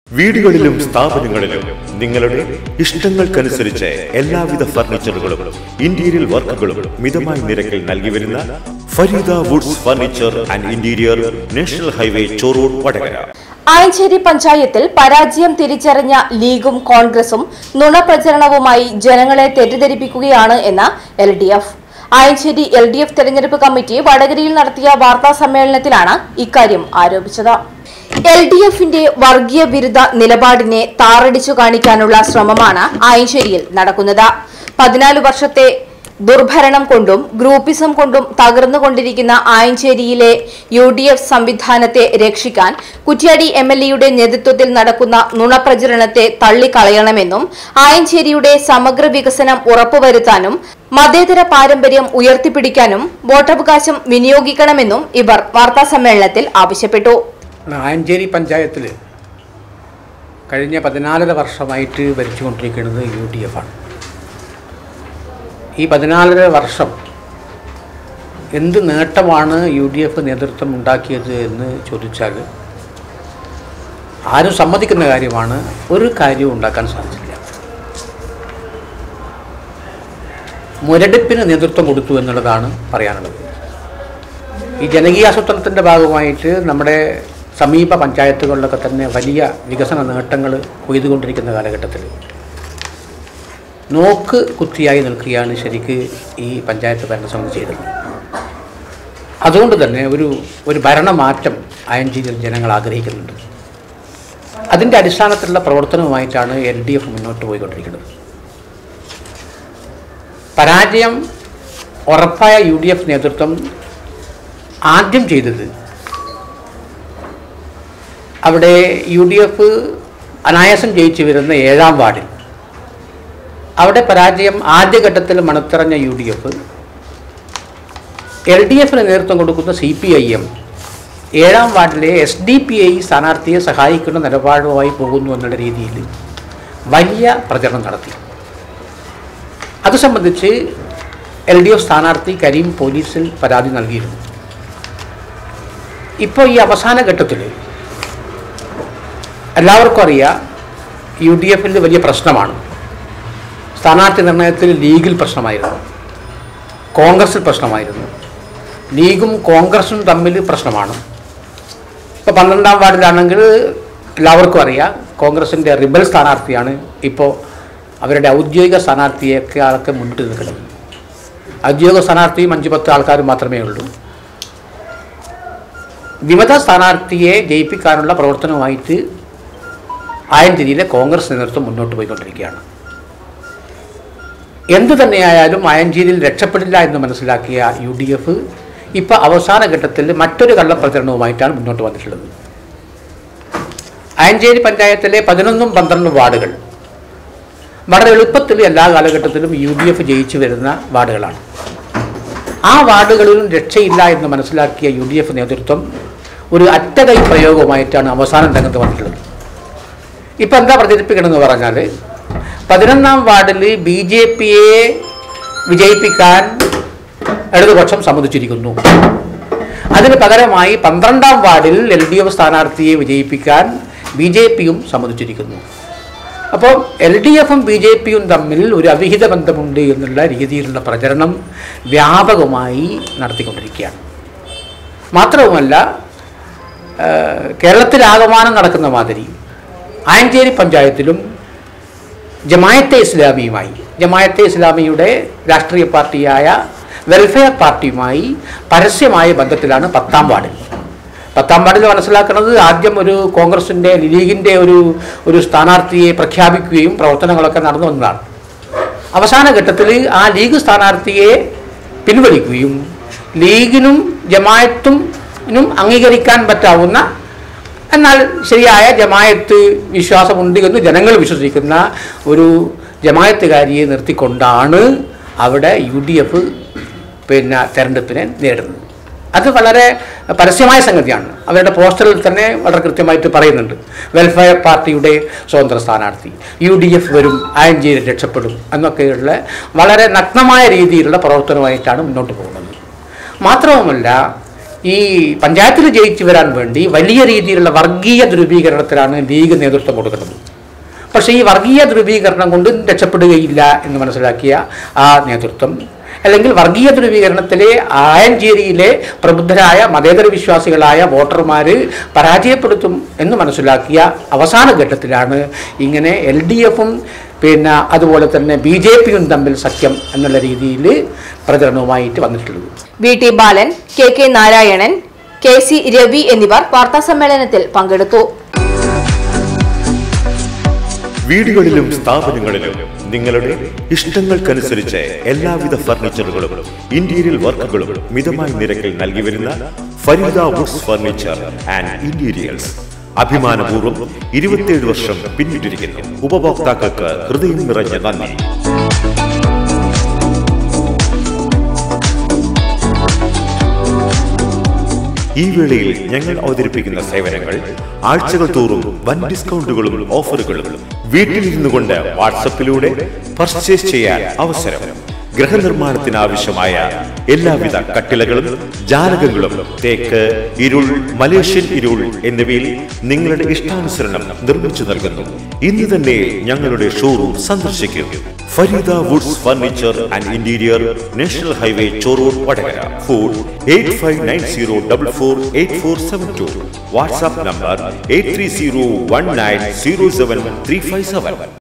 വീടുകളിലും സ്ഥാപനങ്ങളിലും നിങ്ങളുടെ ഇഷ്ടങ്ങൾക്കനുസരിച്ച് എല്ലാവിധ ഫർണിച്ചറുകളും ഇന്റീരിയർ വർക്കുകളും മിതമായ നിരക്കിൽ നൽകി വരുന്ന Fareeda woods furniture and interior national highway Chorur Vadakara Ayanchery പഞ്ചായത്തിൽ പരാജയം തിരിച്ചറിഞ്ഞ ലീഗും കോൺഗ്രസും നുണപ്രചരണവുമായി ജനങ്ങളെ തെറ്റിദ്ധരിപ്പിക്കുകയാണ് എന്ന് L D F Ayanchery L D F തെരഞ്ഞെടുപ്പ് കമ്മിറ്റി വടകരയിൽ നടത്തിയ വാർത്താ സമ്മേളനത്തിലാണ് ഇക്കാര്യം ആരോപിച്ചത് എൽ ഡി എഫിന്റെ വർഗീയ വിരുദ്ധ നിലപാടിനെ താറടിച്ചു കാണിക്കാനുള്ള ശ്രമമാണ് ആയഞ്ചേരിയിൽ നടക്കുന്നത് പതിനാല് വർഷത്തെ ദുർഭരണം കൊണ്ടും ഗ്രൂപ്പിസം കൊണ്ടും തകർന്നുകൊണ്ടിരിക്കുന്ന ആയഞ്ചേരിയിലെ യു ഡി എഫ് സംവിധാനത്തെ രക്ഷിക്കാൻ കുറ്റ്യാടി എം എൽ എയുടെ നേതൃത്വത്തിൽ നടക്കുന്ന നുണപ്രചരണത്തെ തള്ളിക്കളയണമെന്നും ആയഞ്ചേരിയുടെ സമഗ്ര വികസനം ഉറപ്പുവരുത്താനും മതേതര പാരമ്പര്യം ഉയർത്തിപ്പിടിക്കാനും വോട്ടവകാശം വിനിയോഗിക്കണമെന്നും ഇവർ വാർത്താസമ്മേളനത്തിൽ ആവശ്യപ്പെട്ടു ആയഞ്ചേരി പഞ്ചായത്തിൽ കഴിഞ്ഞ പതിനാലര വർഷമായിട്ട് ഭരിച്ചുകൊണ്ടിരിക്കുന്നത് യു ഡി എഫ് ആണ് ഈ പതിനാലര വർഷം എന്ത് നേട്ടമാണ് യു ഡി എഫ് നേതൃത്വം ഉണ്ടാക്കിയത് എന്ന് ചോദിച്ചാൽ ആരും സമ്മതിക്കുന്ന കാര്യമാണ് ഒരു കാര്യവും ഉണ്ടാക്കാൻ സാധിച്ചില്ല മുരടിപ്പിന് നേതൃത്വം കൊടുത്തു എന്നുള്ളതാണ് പറയാനുള്ളത് ഈ ജനകീയാസൂത്രണത്തിൻ്റെ ഭാഗമായിട്ട് നമ്മുടെ സമീപ പഞ്ചായത്തുകളിലൊക്കെ തന്നെ വലിയ വികസന നേട്ടങ്ങൾ കൊയ്തുകൊണ്ടിരിക്കുന്ന കാലഘട്ടത്തിൽ നോക്ക് കുത്തിയായി നിൽക്കുകയാണ് ശരിക്ക് ഈ പഞ്ചായത്ത് ഭരണസമിതി ചെയ്തത് അതുകൊണ്ട് തന്നെ ഒരു ഒരു ഭരണമാറ്റം അയഞ്ചേരിയിൽ ജനങ്ങൾ ആഗ്രഹിക്കുന്നുണ്ട് അതിൻ്റെ അടിസ്ഥാനത്തിലുള്ള പ്രവർത്തനവുമായിട്ടാണ് എൽ ഡി എഫ് മുന്നോട്ട് പോയിക്കൊണ്ടിരിക്കുന്നത് പരാജയം ഉറപ്പായ യു ഡി എഫ് നേതൃത്വം ആദ്യം ചെയ്തത് അവിടെ യു ഡി എഫ് അനായാസം ജയിച്ചു വരുന്ന ഏഴാം വാർഡിൽ അവിടെ പരാജയം ആദ്യഘട്ടത്തിൽ മണത്തിറഞ്ഞ U D F L D എഫിന് നേതൃത്വം കൊടുക്കുന്ന സി പി ഐ എം ഏഴാം വാർഡിലെ എസ് ഡി പി ഐ സ്ഥാനാർത്ഥിയെ സഹായിക്കുന്ന നിലപാടുമായി പോകുന്നു എന്നുള്ള രീതിയിൽ വലിയ പ്രചരണം നടത്തി അത് സംബന്ധിച്ച് എൽ ഡി എഫ് സ്ഥാനാർത്ഥി കരീം പോലീസിൽ പരാതി നൽകിയിരുന്നു ഇപ്പോൾ ഈ അവസാന ഘട്ടത്തിൽ എല്ലാവർക്കും അറിയാം യു ഡി എഫിൽ വലിയ പ്രശ്നമാണ് സ്ഥാനാർത്ഥി നിർണയത്തിൽ ലീഗിൽ പ്രശ്നമായിരുന്നു കോൺഗ്രസിൽ പ്രശ്നമായിരുന്നു ലീഗും കോൺഗ്രസും തമ്മിൽ പ്രശ്നമാണ് ഇപ്പോൾ പന്ത്രണ്ടാം വാർഡിലാണെങ്കിൽ എല്ലാവർക്കും അറിയാം കോൺഗ്രസിൻ്റെ റിബൽ സ്ഥാനാർത്ഥിയാണ് ഇപ്പോൾ അവരുടെ ഔദ്യോഗിക സ്ഥാനാർത്ഥിയൊക്കെ ആൾക്ക് മുന്നിട്ട് നിൽക്കുന്നത് ഔദ്യോഗിക സ്ഥാനാർത്ഥിയും അഞ്ച് പത്ത് ആൾക്കാർ മാത്രമേ ഉള്ളൂ വിമത സ്ഥാനാർത്ഥിയെ ജയിപ്പിക്കാനുള്ള പ്രവർത്തനവുമായിട്ട് ആയഞ്ചേരിയിലെ കോൺഗ്രസ് നേതൃത്വം മുന്നോട്ട് പോയിക്കൊണ്ടിരിക്കുകയാണ് എന്തു തന്നെയായാലും ആയഞ്ചേരിയിൽ രക്ഷപ്പെടില്ല എന്ന് മനസ്സിലാക്കിയ യു ഡി എഫ് ഇപ്പോൾ അവസാന ഘട്ടത്തിൽ മറ്റൊരു കള്ളപ്രചരണവുമായിട്ടാണ് മുന്നോട്ട് വന്നിട്ടുള്ളത് ആയഞ്ചേരി പഞ്ചായത്തിലെ പതിനൊന്നും പന്ത്രണ്ടും വാർഡുകൾ വളരെ എളുപ്പത്തിൽ എല്ലാ കാലഘട്ടത്തിലും യു ഡി എഫ് ജയിച്ചു വരുന്ന വാർഡുകളാണ് ആ വാർഡുകളിലും രക്ഷയില്ല എന്ന് മനസ്സിലാക്കിയ യു ഡി എഫ് നേതൃത്വം ഒരു അറ്റകൈ പ്രയോഗവുമായിട്ടാണ് അവസാനം രംഗത്ത് വന്നിട്ടുള്ളത് ഇപ്പം എന്താ പ്രചരിപ്പിക്കണമെന്ന് പറഞ്ഞാൽ പതിനൊന്നാം വാർഡിൽ ബി ജെ പിയെ വിജയിപ്പിക്കാൻ ഇടതുപക്ഷം സമ്മതിച്ചിരിക്കുന്നു അതിന് പകരമായി പന്ത്രണ്ടാം വാർഡിൽ എൽ ഡി എഫ് സ്ഥാനാർത്ഥിയെ വിജയിപ്പിക്കാൻ ബി ജെ പിയും സമ്മതിച്ചിരിക്കുന്നു അപ്പോൾ എൽ ഡി എഫും ബി ജെ പിയും തമ്മിൽ ഒരു അവിഹിത ബന്ധമുണ്ട് എന്നുള്ള രീതിയിലുള്ള പ്രചരണം വ്യാപകമായി നടത്തിക്കൊണ്ടിരിക്കുകയാണ് മാത്രവുമല്ല ഏഹ്, കേരളത്തിലാകമാനം നടക്കുന്ന മാതിരി ആയഞ്ചേരി പഞ്ചായത്തിലും ജമായത്തെ ഇസ്ലാമിയുമായി ജമായത്തെ ഇസ്ലാമിയുടെ രാഷ്ട്രീയ പാർട്ടിയായ വെൽഫെയർ പാർട്ടിയുമായി പരസ്യമായ ബന്ധത്തിലാണ് പത്താം വാർഡിൽ പത്താം വാർഡിൽ മനസ്സിലാക്കുന്നത് ആദ്യം ഒരു കോൺഗ്രസിൻ്റെ ലീഗിൻ്റെ ഒരു ഒരു സ്ഥാനാർത്ഥിയെ പ്രഖ്യാപിക്കുകയും പ്രവർത്തനങ്ങളൊക്കെ നടന്നു വന്നതാണ് അവസാന ഘട്ടത്തിൽ ആ ലീഗ് സ്ഥാനാർത്ഥിയെ പിൻവലിക്കുകയും ലീഗിനും ജമായത്തിനും അംഗീകരിക്കാൻ പറ്റാവുന്ന എന്നാൽ ശരിയായ ജമായത്ത് വിശ്വാസമുണ്ട് എന്ന് ജനങ്ങൾ വിശ്വസിക്കുന്ന ഒരു ജമായത്തുകാരിയെ നിർത്തിക്കൊണ്ടാണ് അവിടെ യു ഡി എഫ് പിന്നെ തെരഞ്ഞെടുപ്പിനെ നേടുന്നത് അത് വളരെ പരസ്യമായ സംഗതിയാണ് അവരുടെ പോസ്റ്ററിൽ തന്നെ വളരെ കൃത്യമായിട്ട് പറയുന്നുണ്ട് വെൽഫെയർ പാർട്ടിയുടെ സ്വതന്ത്ര സ്ഥാനാർത്ഥി യു ഡി എഫ് വരും ആയഞ്ചേരി രക്ഷപ്പെടും എന്നൊക്കെയുള്ള വളരെ നഗ്നമായ രീതിയിലുള്ള പ്രവർത്തനമായിട്ടാണ് മുന്നോട്ട് പോകുന്നത് മാത്രവുമല്ല ഈ പഞ്ചായത്തിൽ ജയിച്ചു വരാൻ വേണ്ടി വലിയ രീതിയിലുള്ള വർഗീയ ധ്രുവീകരണത്തിലാണ് ലീഗ് നേതൃത്വം കൊടുക്കുന്നത് പക്ഷേ ഈ വർഗീയ ധ്രുവീകരണം കൊണ്ട് രക്ഷപ്പെടുകയില്ല എന്ന് മനസ്സിലാക്കിയ ആ നേതൃത്വം അല്ലെങ്കിൽ വർഗീയ ധ്രുവീകരണത്തിലെ ആയഞ്ചേരിയിലെ പ്രബുദ്ധരായ മതേതര വിശ്വാസികളായ വോട്ടർമാർ പരാജയപ്പെടുത്തും എന്ന് മനസ്സിലാക്കിയ അവസാന ഘട്ടത്തിലാണ് ഇങ്ങനെ എൽ ഡി എഫും പിന്നെ അതുപോലെ തന്നെ ബി ജെ പിയും തമ്മിൽ സഖ്യം എന്നുള്ള രീതിയിൽ പ്രചരണവുമായിട്ട് വന്നിട്ടുള്ളത് V T Balan K K Narayanan K C Ravi എന്നിവർ വാർത്താസമ്മേളനത്തിൽ പങ്കെടുത്തു വീടുകളിലും സ്ഥാപനങ്ങളിലും നിങ്ങളുടെ ഇഷ്ടങ്ങൾക്കനുസരിച്ച് എല്ലാവിധ ഫർണിച്ചറുകളും ഇന്റീരിയൽ വർക്കുകളും മിതമായ നിരക്കിൽ നൽകി വരുന്ന Fareeda woods furniture and interiors അഭിമാനപൂർവ്വം ഇരുപത്തിയേഴ് വർഷം പിന്നിട്ടിരിക്കുന്നു ഉപഭോക്താക്കൾക്ക് ഹൃദയം നിറഞ്ഞ നന്ദി ഈ വേളയിൽ ഞങ്ങൾ അവതരിപ്പിക്കുന്ന സേവനങ്ങൾ ആഴ്ചകൾ തോറും വൻ ഡിസ്കൗണ്ടുകളും ഓഫറുകളും വീട്ടിലിരുന്നു കൊണ്ട് വാട്സപ്പിലൂടെ പർച്ചേസ് ചെയ്യാൻ അവസരം ഗൃഹനിർമ്മാണത്തിന് ആവശ്യമായ എല്ലാവിധ കട്ടിലകളും ജാലകങ്ങളും തേക്ക് ഇരുൾ മലേഷ്യൻ ഇരുൾ എന്നിവയിൽ നിങ്ങളുടെ ഇഷ്ടാനുസരണം നിർമ്മിച്ചു നൽകുന്നു ഇന്ന് തന്നെ ഞങ്ങളുടെ ഷോറൂം സന്ദർശിക്കൂ Fareeda woods furniture and interior national highway Chorur Vadakara phone eight five nine zero double four eight four seven two WhatsApp number eight three zero one nine zero seven three five seven